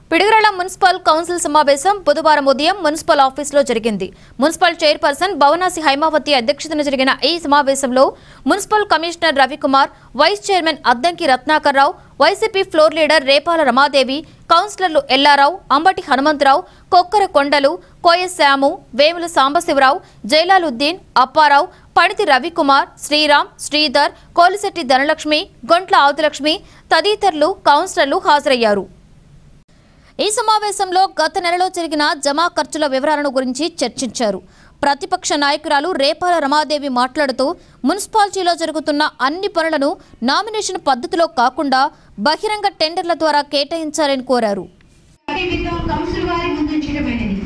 Piduguralla municipal council సమావేశం బుధవారం ఉదయం మున్సిపల్ ఆఫీసులో జరిగింది మున్సిపల్ చైర్పర్సన్ భవనాసి హైమావతి అధ్యక్షతన జరిగిన ఈ సమావేశంలో municipal commissioner Ravikumar vice chairman Addanki Ratnakar Rao YCP floor leader Repala Ramadevi కౌన్సిలర్లు ఎల్లారావు అంబటి హనుమంతరావు కొక్కర కొండలు కోయ శ్యాము వేముల సాంబశివరావు జైలాలుద్దీన్ అప్పారావు పడితి రవికుమార్ శ్రీరామ్ శ్రీధర్ కోలిశెట్టి ధనలక్ష్మి గొంట్ల ఆవుతలక్ష్మి తదితరులు కౌన్సిలర్లు హాజరయ్యారు ఈ సమావేశంలో గత నెలలో జరిగిన జమా ఖర్చుల వివరాలను గురించి చర్చించారు ప్రతిపక్ష నాయకురాలు రేపాల రమాదేవి మాట్లాడుతూ మున్సిపాలిటీలో జరుగుతున్న అన్ని పనులను నామినేషన్ పద్ధతిలో కాకుండా బహిరంగ టెండర్ల ద్వారా కేటాయించాలని కోరారు నిమిత్తం కౌన్సిల్ వారి ముందుంచడమైనది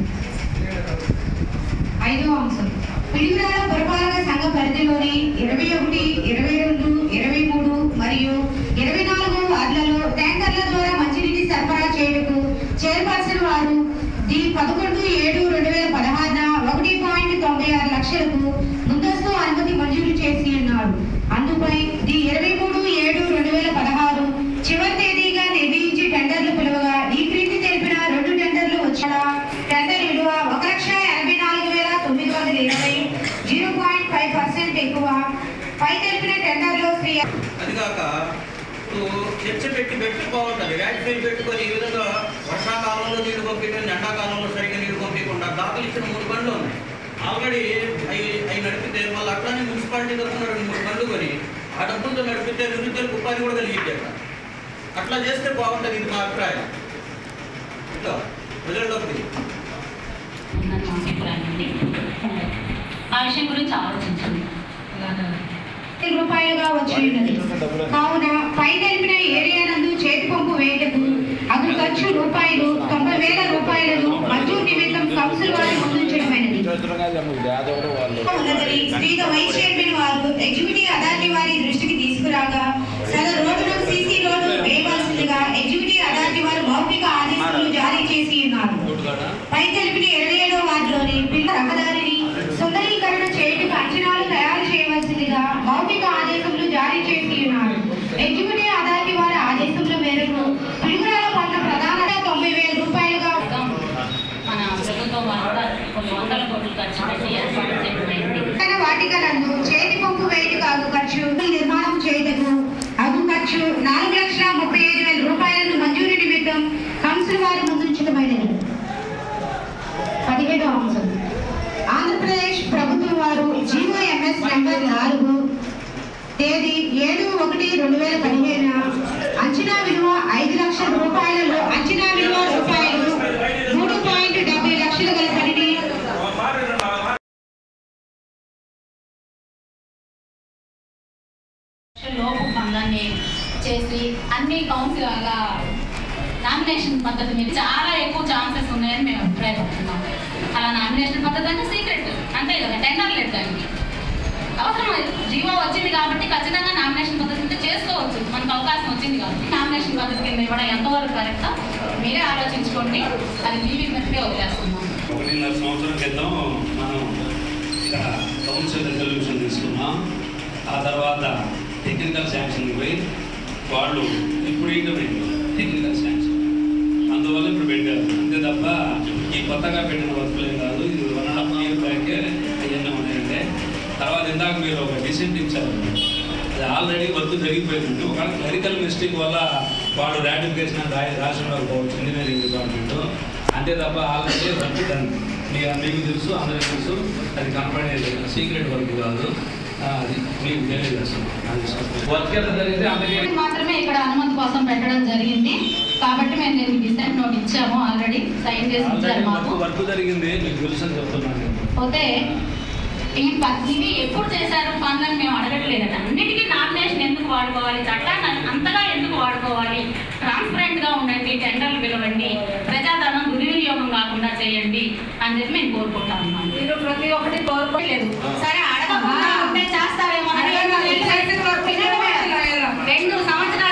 ఐదో అంశం పిడుగురాల పురపాలక సంఘ పరిధిలోని ఇరవై ఒకటి ఇరవై రెండు ఇరవై మూడు మరియు ఇరవై నాలుగు వార్డులలో ట్యాంకర్ల ద్వారా మంచినీటి సరఫరా చేయుటకు చైర్పర్సన్ వారు ది పదకొండు ఏడు రెండు వేల పదహారున ఒకటి పాయింట్ తొంభై ఆరు లక్షలకు ముందస్తు అనుమతి మంజూరు చేసి ఉన్నారు అందుపై ది ఇరవై మూడు ఏడు రెండు వేల పదహారు చివరి తేదీగా నిర్ణయించి టెండర్లు పిలువగా ఈ క్రింది తెలిపిన రెండు టెండర్లు వచ్చాడ టెండర్ విలువ ఒక లక్ష ఎనభై నాలుగు వేల తొమ్మిది వందల ఇరవై జీరో పాయింట్ ఫైవ్ పర్సెంట్ ఎక్కువ పై తెలిపిన టెండర్లో శ్రీ అది కాక ఇప్పుడు చర్చ పెట్టి పెట్టి బాగుంటుంది వ్యాటిఫై పెట్టుకొని ఈ విధంగా వర్షాకాలంలో నీరు పంపించడం ఎండాకాలంలో సరిగ్గా నీరు పంపించకుండా దాఖలు ఇచ్చిన మూడు బండ్లు ఉన్నాయి ఆల్రెడీ అవి అవి నడిపితే మళ్ళీ అట్లానే మున్సిపాలిటీ తరఫున రెండు మూడు బండ్లు కొని ఆ డబ్బులతో నడిపితే నిరుద్యోగులకు ఉపాధి కూడా కలిగింది అక్కడ అట్లా చేస్తే బాగుంటుంది ఇది మా అభిప్రాయం ఇట్లా ప్రజల్లోకి ఉందని మా అభిప్రాయం అండి ఆ విషయం గురించి ఆలోచించండి రూపాయలుగా వచ్చి ఉన్నది కావున పై తెలిపిన ఏరియా నందు చేతి పంపు వేయటకు అదు ఖర్చు రూపాయలు తొంభై వేల రూపాయలను మంజూరు నిమిత్తం కౌన్సిల్ వారి ముందుంచడమైనది ఉన్నదని శ్రీగా వైస్ చైర్మన్ వారు ఎగ్జిక్యూటివ్ అథారిటీ వారి దృష్టికి తీసుకురాగా సదరు రోడ్డును సీసీ రోడ్డు వేయవలసిందిగా ఎగ్జిక్యూటివ్ అథారిటీ వారు మౌఖిక ఆదేశాలు జారీ చేసి ఉన్నారు పై తెలిపిన ఇరవై ఏడో వార్డులోని పిల్ల రహదారిని సుందరీకరణ చేయుటకు అంచనాలు తయారు చేయవలసిందిగా మౌఖిక ఆదేశములు జారీ చేసి ఉన్నారు ఎగ్జిక్యూటివ్ అథారిటీ వారి ఆదేశముల మేరకు పిడుగురాల పట్ల ప్రధాన తొంభై వేల రూపాయలుగా మన ప్రభుత్వం వారు కూడా కొన్ని వందల కోట్లు ఖర్చు పెట్టి ఏర్పాటు చేయడమైంది పక్కన వాటికలందు చేతి పంపు వేడి కాగు ఖర్చు నిర్మాణం చేయటకు అగు ఖర్చు నాలుగు లక్షల ముప్పై ఐదు వేల రూపాయలను మంజూరు నిమిత్తం కౌన్సిల్ వారి ముందుంచడమైనది పదిహేడో అంశం ఆంధ్రప్రదేశ్ ప్రభుత్వం వారు జీఓఎంఎస్ నెంబర్ నాలుగు తేదీ ఏడు ఒకటి రెండు వేల పదిహేను అంచనా విలువ ఐదు లక్షల రూపాయలలో అంచనా విలువ రూపాయలు మూడు పాయింట్ డెబ్బై లక్షలు గల పనిని లోపు మందాన్ని చేసి అన్ని కౌన్సిల్ అలా నామినేషన్ పద్ధతి మీద చాలా ఎక్కువ ఛాన్సెస్ ఉన్నాయని మేము అభిప్రాయపడుతున్నాం అలా నామినేషన్ పద్ధతి అంటే సీక్రెట్ అంతే కదా టెండర్ లేదు దానికి అవసరం లేదు జీవో వచ్చింది కాబట్టి ఖచ్చితంగా నామినేషన్ పద్ధతి ఉంటే చేసుకోవచ్చు మనకు అవకాశం వచ్చింది కాబట్టి నామినేషన్ పద్ధతి కింద ఇవ్వడం ఎంతవరకు కరెక్టో మీరే ఆలోచించుకోండి అది మీ విజ్ఞతకే వదిలేస్తున్నాం ఒకటిన్నర సంవత్సరం క్రితం మనం ఇక్కడ కౌన్సిల్ రెజల్యూషన్ తీసుకున్నాం ఆ తర్వాత టెక్నికల్ శాంక్షన్ పోయి వాళ్ళు ఇప్పుడు ఇంకా పెట్టారు టెక్నికల్ శాంక్షన్ అందువల్ల ఇప్పుడు పెట్టారు అంతే తప్ప ఈ కొత్తగా పెట్టిన వర్కులే కాదు ఇది వన్ అండ్ హాఫ్ ఇయర్ బ్యాకే అవన్నీ ఉన్నాయంటే తర్వాత ఇందాక మీరు ఒక డిసెంట్ ఇచ్చారు అది ఆల్రెడీ వర్క్ జరిగిపోయింది ఒకవేళ క్లరికల్ మిస్టేక్ వల్ల వాడు రాటిఫికేషన్ రాయి రాసి ఉండకపోవచ్చు ఇంజనీరింగ్ డిపార్ట్మెంట్ అంతే తప్ప ఆల్రెడీ వర్క్ డన్ మీకు మీకు తెలుసు అందరికీ తెలుసు అది కనపడేది సీక్రెట్ వర్క్ కాదు ఆ, అది మీకు తెలియజేస్తున్నాం వర్క్ ఎంత జరిగితే అందరికీ మాత్రమే ఇక్కడ అనుమతి కోసం పెట్టడం జరిగింది కాబట్టి మేము దీనికి డిసెంట్ నోట్ ఇచ్చాము ఆల్రెడీ సైన్ చేసి ఇచ్చారు మాకు వర్క్ వర్క్ జరిగింది మీకు తెలుసు అని చెప్తున్నాను నేను. పోతే ఈ ప- ఇవి ఎప్పుడు చేశారు పనులను మేము అడగట్లేదట అన్నిటికీ నామినేషన్ ఎందుకు వాడుకోవాలి చట్టాన్ని అంతగా ఎందుకు వాడుకోవాలి ట్రాన్స్పరెంట్ గా ఉండండి టెండర్లు పిలవండి ప్రజాధనం దుర్వినియోగం కాకుండా చేయండి అని చెప్పి మేము కోరుకుంటా ఉన్నాం మీరు ప్రతి ఒక్కటి కోరుకోలేదు సరే అడగకుండా ఉంటే చేస్తారేమో అని రెండు సంవత్సరాల